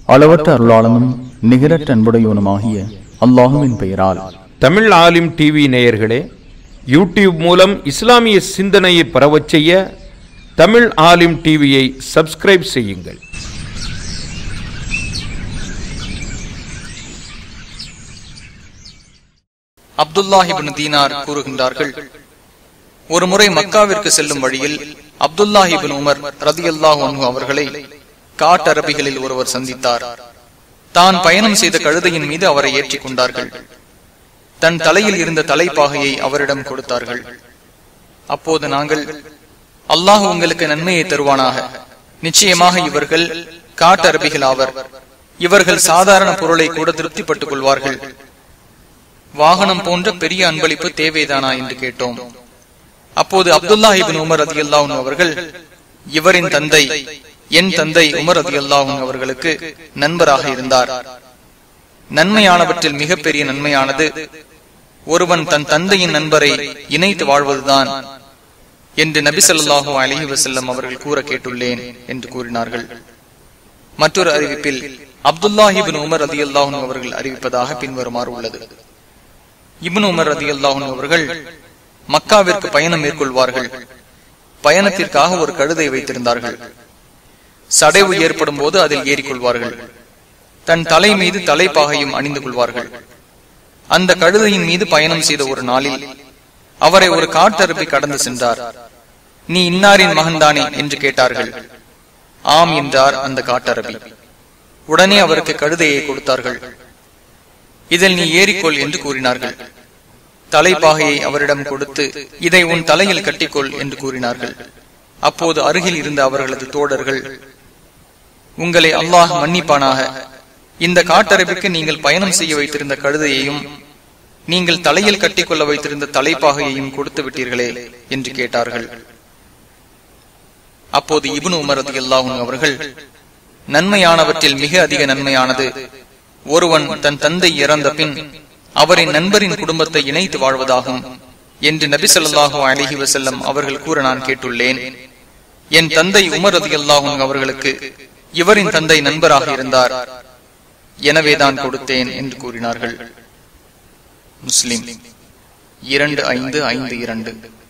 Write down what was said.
அளவற்ற அருளாளனும் நிகரற்ற அன்புடையவனுமாகிய அல்லாஹுவின் பெயரால் தமிழ் ஆலிம் டிவி நேயர்களே யூடியூப் மூலம் இஸ்லாமிய சிந்தனையை பரவச் செய்ய தமிழ் ஆலிம் டிவியை சப்ஸ்கிரைப் செய்யுங்கள் அப்துல்லாஹிபின் தீனார் கூறுகின்றார்கள் ஒரு முறை மக்காவிற்கு செல்லும் வழியில் அப்துல்லாஹிபின் உமர் ரதியல்லாஹ் அவர்களை காட்டரபிகளில் ஒருவர் சந்தித்தார் தான் பயணம் செய்த கழுதையின் மீது அவரை ஏற்றிக் கொண்டார்கள் தன் தலையில் இருந்த தலைப்பாகையை அவரிடம் கொடுத்தார்கள் அப்போது நாங்கள் அல்லாஹ் உங்களுக்கு நன்மையை தருவானாக நிச்சயமாக இவர்கள் காட்டரபிகள் ஆவர் இவர்கள் சாதாரண பொருளை கூட திருப்திப்பட்டுக் கொள்வார்கள் வாகனம் போன்ற பெரிய அன்பளிப்பு தேவைதானா என்று கேட்டோம் அப்போது அப்துல்லாஹிபின் உமர் அதி அல்லாஹன் அவர்கள் இவரின் தந்தை என் தந்தை உமர் அதி அல்லாஹன் அவர்களுக்கு நண்பராக இருந்தார் நன்மையானவற்றில் மிகப்பெரிய நன்மையானது ஒருவன் தன் தந்தையின் நண்பரை இணைத்து வாழ்வதுதான் என்று நபி சொல்லாஹு அலஹி வசல்லம் அவர்கள் கூற கேட்டுள்ளேன் என்று கூறினார்கள் மற்றொரு அறிவிப்பில் அப்துல்லாஹிபின் உமர் அதி அல்லாஹன் அவர்கள் அறிவிப்பதாக பின்வருமாறு உள்ளது இப்னு உமர் ரதி அல்லாஹன் அவர்கள் மக்காவிற்கு பயணம் மேற்கொள்வார்கள் பயணத்திற்காக ஒரு கழுதை வைத்திருந்தார்கள் சடைவு ஏற்படும் போது அதில் ஏறிக்கொள்வார்கள் தன் தலை மீது தலைப்பாகையும் அணிந்து கொள்வார்கள் அந்த கழுதையின் மீது பயணம் செய்த ஒரு நாளில் அவரை ஒரு காட்டறுப்பை கடந்து சென்றார் நீ இன்னாரின் மகன்தானே என்று கேட்டார்கள் ஆம் என்றார் அந்த காட்டரபி உடனே அவருக்கு கழுதையை கொடுத்தார்கள் இதில் நீ ஏறிக்கொள் என்று கூறினார்கள் தலைப்பாகையை அவரிடம் கொடுத்து இதை உன் தலையில் கட்டிக்கொள் என்று கூறினார்கள் அப்போது அருகில் இருந்த அவர்களது தோழர்கள் உங்களை அல்லாஹ் மன்னிப்பானாக இந்த காட்டரபிற்கு நீங்கள் பயணம் செய்ய வைத்திருந்த கழுதையையும் நீங்கள் தலையில் கட்டிக்கொள்ள வைத்திருந்த தலைப்பாகையையும் கொடுத்து விட்டீர்களே என்று கேட்டார்கள் அப்போது இபுன் உமரது அல்லாஹும் அவர்கள் நன்மையானவற்றில் மிக அதிக நன்மையானது ஒருவன் தன் தந்தை இறந்த பின் அவரின் நண்பரின் குடும்பத்தை இணைத்து வாழ்வதாகும் என்று நபி சொல்லாஹு அலிஹி வசல்லம் அவர்கள் கூற நான் கேட்டுள்ளேன் என் தந்தை உமர் அதி அல்லாஹும் அவர்களுக்கு இவரின் தந்தை நண்பராக இருந்தார் எனவேதான் கொடுத்தேன் என்று கூறினார்கள் முஸ்லிம் இரண்டு ஐந்து ஐந்து இரண்டு